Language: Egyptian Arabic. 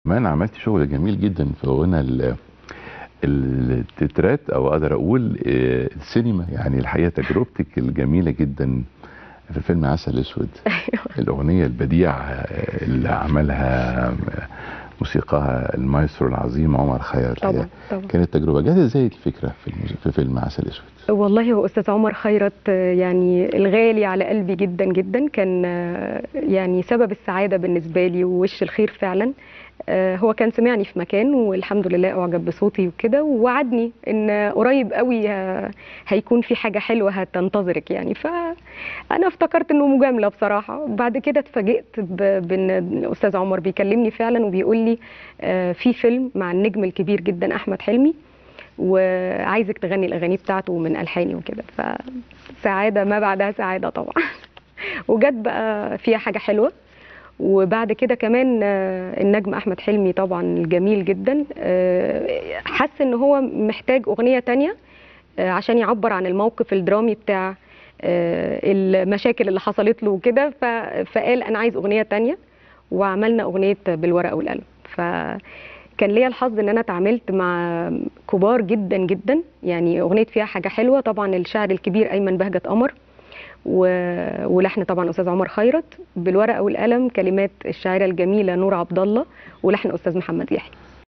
كمان عملت شغل جميل جدا في غنى ال- التترات او اقدر اقول آه، السينما يعني الحقيقه تجربتك الجميله جدا في فيلم عسل اسود ايوه الاغنيه البديعه آه، اللي عملها آه، موسيقاها المايسترو العظيم عمر خيرت طبعا الحقيقة. طبعا كانت تجربه جت ازاي الفكره في الموز- في فيلم عسل اسود والله هو استاذ عمر خيرت آه، يعني الغالي على قلبي جدا جدا كان آه، يعني سبب السعاده بالنسبه لي ووش الخير فعلا آه، هو كان سمعني في مكان والحمد لله اعجب بصوتي وكده ووعدني ان قريب قوي آه، هيكون في حاجه حلوه هتنتظرك يعني فانا افتكرت انه مجامله بصراحه بعد كده اتفاجئت ب- بان الاستاذ عمر بيكلمني فعلا وبيقول لي آه، في فيلم مع النجم الكبير جدا احمد حلمي وعايزك تغني الاغاني بتاعته من الحاني وكده فسعاده ما بعدها سعاده طبعا وجت بقى فيها حاجه حلوه وبعد كده كمان آه، النجم احمد حلمي طبعا الجميل جدا آه، حس ان هو محتاج اغنيه تانية آه، عشان يعبر عن الموقف الدرامي بتاع آه، المشاكل اللي حصلت له وكده ف- فقال انا عايز اغنيه تانية وعملنا اغنيه بالورقه والقلم فكان ليا الحظ ان انا اتعاملت مع كبار جدا جدا يعني اغنيه فيها حاجه حلوه طبعا الشاعر الكبير ايمن بهجت قمر و... ولحن طبعا استاذ عمر خيرت بالورقه والقلم كلمات الشاعره الجميله نور عبد الله ولحن استاذ محمد يحيى